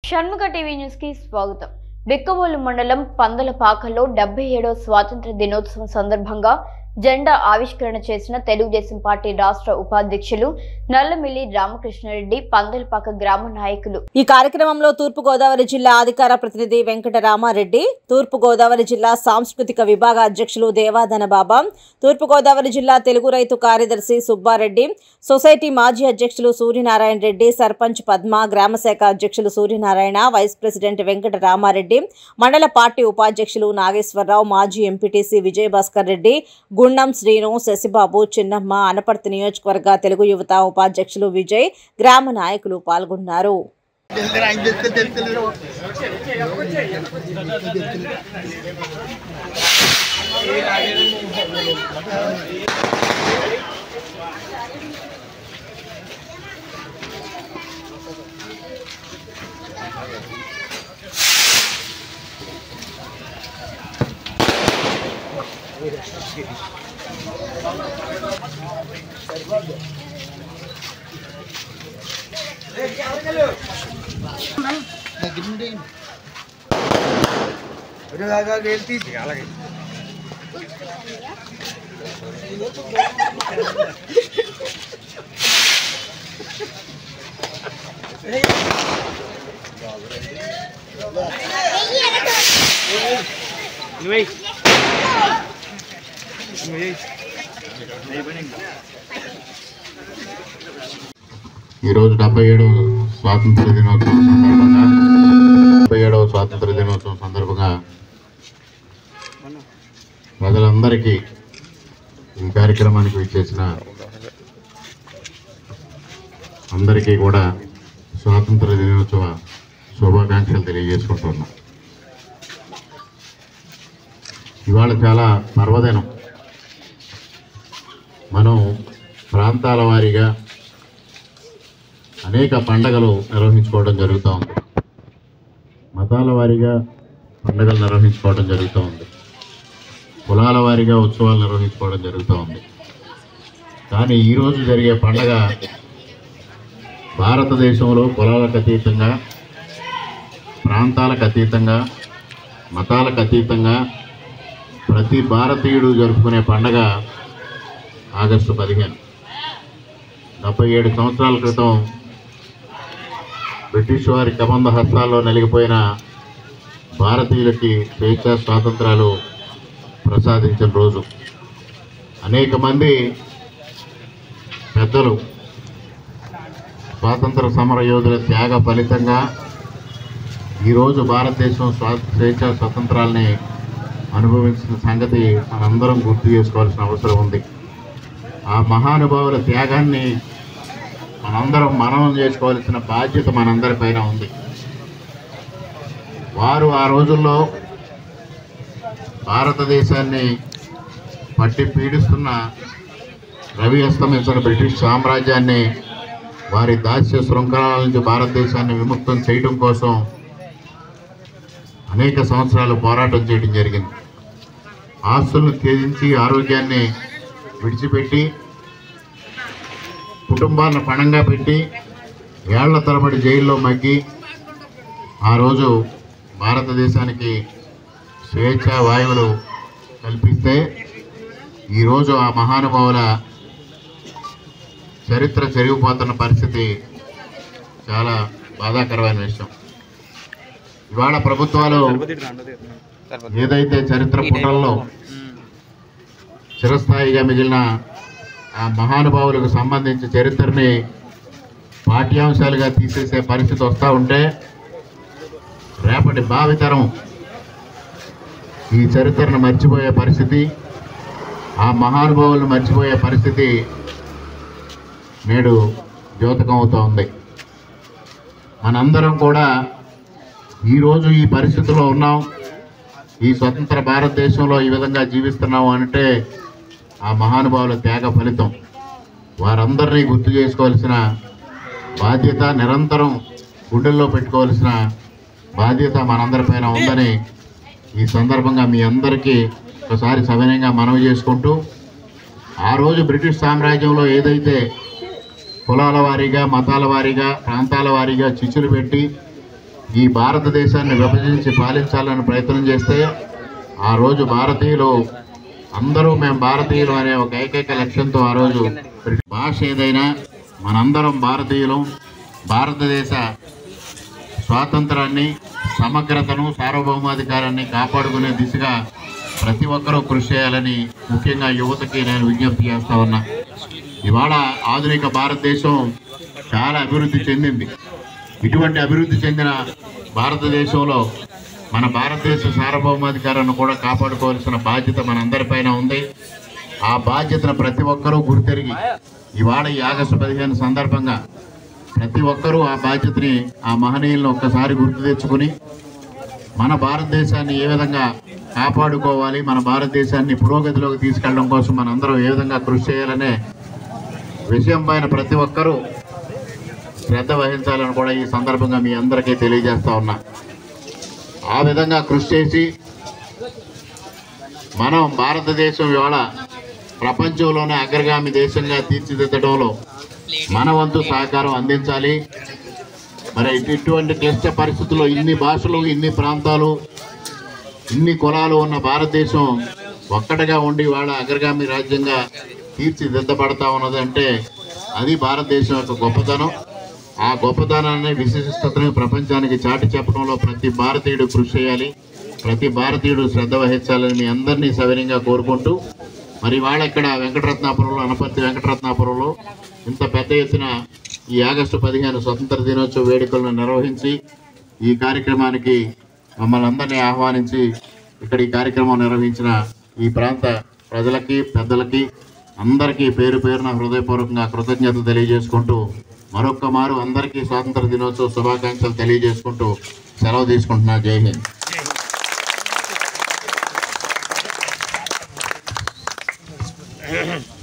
Shanmukha TV news కి స్వాగతం బిక్కవోలు మండలం పందలపాకలో డెబ్బై ఏడవ స్వాతంత్ర దినోత్సవం సందర్భంగా జెండా ఆవిష్కరణ చేసిన తెలుగుదేశం పార్టీ రాష్ట్ర ఉపాధ్యక్షులు నల్లమిల్లి రామకృష్ణారెడ్డి పందలపాక గ్రామ నాయకులు ఈ కార్యక్రమంలో తూర్పు గోదావరి జిల్లా అధికార ప్రతినిధి వెంకట రామారెడ్డి తూర్పు గోదావరి జిల్లా సాంస్కృతిక విభాగ అధ్యక్షులు దేవాధన బాబా తూర్పు గోదావరి జిల్లా తెలుగు రైతు కార్యదర్శి సుబ్బారెడ్డి సొసైటీ మాజీ అధ్యక్షులు సూర్యనారాయణ రెడ్డి సర్పంచ్ పద్మ గ్రామ శాఖ అధ్యక్షులు సూర్యనారాయణ వైస్ ప్రెసిడెంట్ వెంకట రామారెడ్డి మండల పార్టీ ఉపాధ్యక్షులు నాగేశ్వరరావు మాజీ ఎంపీటీసీ విజయభాస్కర్ రెడ్డి గుండం శ్రీను శశిబాబు చిన్నమ్మ అనపర్తి నియోజకవర్గ తెలుగు యువత ఉపాధ్యక్షులు విజయ్ గ్రామ నాయకులు పాల్గొన్నారు తెలుసు ఆయన చెప్తే తెలుసు దగ్గర నుండి ഒരു കാക്ക കേൾത്തി అలాగే ఈరోజు డెబ్బై ఏడవ స్వాతంత్ర దినోత్సవం సందర్భంగా డెబ్బై ఏడవ స్వాతంత్ర దినోత్సవం సందర్భంగా ప్రజలందరికీ ఈ కార్యక్రమానికి విచ్చేసిన అందరికీ కూడా స్వాతంత్ర దినోత్సవ శుభాకాంక్షలు తెలియజేసుకుంటున్నా ఇవాళ చాలా పర్వదినం మనం ప్రాంతాల వారీగా అనేక పండగలు నిర్వహించుకోవడం జరుగుతూ ఉంది మతాల వారీగా పండగలు నిర్వహించుకోవడం జరుగుతూ ఉంది కులాల వారీగా ఉత్సవాలు నిర్వహించుకోవడం జరుగుతూ ఉంది కానీ ఈరోజు జరిగే పండగ భారతదేశంలో కులాలకు అతీతంగా ప్రాంతాలకు అతీతంగా మతాలకు అతీతంగా ప్రతి భారతీయుడు జరుపుకునే పండగ ఆగస్టు పదిహేను డెబ్బై ఏడు సంవత్సరాల క్రితం బ్రిటిష్ వారి కబంధ హస్తాల్లో నలిగిపోయిన భారతీయులకి స్వేచ్ఛ స్వాతంత్రాలు ప్రసాదించిన రోజు అనేక మంది పెద్దలు స్వాతంత్ర సమర యోధుల త్యాగ ఫలితంగా ఈరోజు భారతదేశం స్వా స్వేచ్ఛ స్వతంత్రాలని అనుభవించిన సంగతి మనందరం గుర్తు చేసుకోవాల్సిన అవసరం ఉంది ఆ మహానుభావుల త్యాగాన్ని మనందరం మననం చేసుకోవాల్సిన బాధ్యత మనందరిపైన ఉంది వారు ఆ రోజుల్లో భారతదేశాన్ని పట్టి పీడిస్తున్న రవి అస్తమించిన బ్రిటిష్ సామ్రాజ్యాన్ని వారి దాస్య శృంఖలాల నుంచి భారతదేశాన్ని విముక్తం చేయడం కోసం అనేక సంవత్సరాలు పోరాటం చేయడం జరిగింది ఆస్తులను త్యజించి ఆరోగ్యాన్ని విడిచిపెట్టి కుటుంబాలను పణంగా పెట్టి ఏళ్ల తరబడి జైల్లో మగ్గి ఆ రోజు భారతదేశానికి స్వేచ్ఛ వాయువులు కల్పిస్తే ఈరోజు ఆ మహానుభావుల చరిత్ర చెరిగిపోతున్న పరిస్థితి చాలా బాధాకరమైన విషయం ఇవాళ ప్రభుత్వాలు ఏదైతే చరిత్ర పుటల్లో చిరస్థాయిగా మిగిలిన ఆ మహానుభావులకు సంబంధించి చరిత్రని పాఠ్యాంశాలుగా తీసేసే పరిస్థితి వస్తూ ఉంటే రేపటి భావితరం ఈ చరిత్రను మర్చిపోయే పరిస్థితి ఆ మహానుభావులను మర్చిపోయే పరిస్థితి నేడు ద్యోతకం అవుతూ ఉంది మనందరం కూడా ఈరోజు ఈ పరిస్థితిలో ఉన్నాం ఈ స్వతంత్ర భారతదేశంలో ఈ విధంగా జీవిస్తున్నాం అంటే ఆ మహానుభావుల త్యాగ ఫలితం వారందరినీ గుర్తు చేసుకోవాల్సిన బాధ్యత నిరంతరం గుండెల్లో పెట్టుకోవాల్సిన బాధ్యత మనందరిపైన ఉందని ఈ సందర్భంగా మీ అందరికీ ఒకసారి సవినయంగా మనవి చేసుకుంటూ ఆ రోజు బ్రిటిష్ సామ్రాజ్యంలో ఏదైతే కులాల వారీగా మతాల వారీగా ప్రాంతాల వారీగా చిచ్చులు పెట్టి ఈ భారతదేశాన్ని విభజించి పాలించాలని ప్రయత్నం చేస్తే ఆ రోజు భారతీయులు అందరూ మేము భారతీయులు అనే ఒక ఏకైక లక్ష్యంతో ఆ రోజు భాష ఏదైనా మనందరం భారతీయులం భారతదేశ స్వాతంత్రాన్ని సమగ్రతను సార్వభౌమాధికారాన్ని కాపాడుకునే దిశగా ప్రతి ఒక్కరూ కృషి చేయాలని ముఖ్యంగా యువతకి నేను విజ్ఞప్తి చేస్తా ఉన్నా ఇవాళ ఆధునిక భారతదేశం చాలా అభివృద్ధి చెందింది ఇటువంటి అభివృద్ధి చెందిన భారతదేశంలో మన భారతదేశ సార్వభౌమాధికారాన్ని కూడా కాపాడుకోవాల్సిన బాధ్యత మనందరిపైన ఉంది ఆ బాధ్యతను ప్రతి ఒక్కరూ గుర్తెరిగి ఇవాళ ఈ ఆగస్టు పదిహేను సందర్భంగా ప్రతి ఒక్కరూ ఆ బాధ్యతని ఆ మహనీయులను ఒక్కసారి గుర్తు తెచ్చుకుని మన భారతదేశాన్ని ఏ విధంగా కాపాడుకోవాలి మన భారతదేశాన్ని పురోగతిలోకి తీసుకెళ్ళడం కోసం మనందరం ఏ విధంగా కృషి చేయాలనే విషయం పైన ప్రతి ఒక్కరూ శ్రద్ధ వహించాలని కూడా ఈ సందర్భంగా మీ అందరికీ తెలియజేస్తా ఉన్నా ఆ విధంగా కృషి చేసి మనం భారతదేశం ఇవాళ ప్రపంచంలోనే అగ్రగామి దేశంగా తీర్చిదిద్దడంలో మన వంతు సహకారం అందించాలి మరి ఇటు- ఇటువంటి క్లిష్ట పరిస్థితుల్లో ఇన్ని భాషలు ఇన్ని ప్రాంతాలు ఇన్ని కులాలు ఉన్న భారతదేశం ఒక్కటిగా ఉండి వాళ్ళ అగ్రగామి రాజ్యంగా తీర్చిదిద్దబడతా ఉన్నదంటే అది భారతదేశం యొక్క గొప్పతనం ఆ గొప్పతనాన్ని విశిష్టతని ప్రపంచానికి చాటి చెప్పడంలో ప్రతి భారతీయుడు కృషి చేయాలి ప్రతి భారతీయుడు శ్రద్ధ వహించాలని మీ అందరినీ సవినయంగా కోరుకుంటూ మరి వాళ్ళ ఇక్కడ వెంకటరత్నాపురంలో అనపర్తి వెంకటరత్నాపురంలో ఇంత పెద్ద ఎత్తున ఈ ఆగస్టు పదిహేను స్వతంత్ర దినోత్సవ వేడుకలను నిర్వహించి ఈ కార్యక్రమానికి మమ్మల్ని అందరినీ ఆహ్వానించి ఇక్కడ ఈ కార్యక్రమం నిర్వహించిన ఈ ప్రాంత ప్రజలకి పెద్దలకి అందరికీ పేరు పేరున హృదయపూర్వకంగా కృతజ్ఞతలు తెలియజేసుకుంటూ మరొక్క మారు అందరికీ స్వాతంత్ర దినోత్సవ శుభాకాంక్షలు తెలియజేసుకుంటూ సెలవు తీసుకుంటున్నా జై హింద్ Ahem.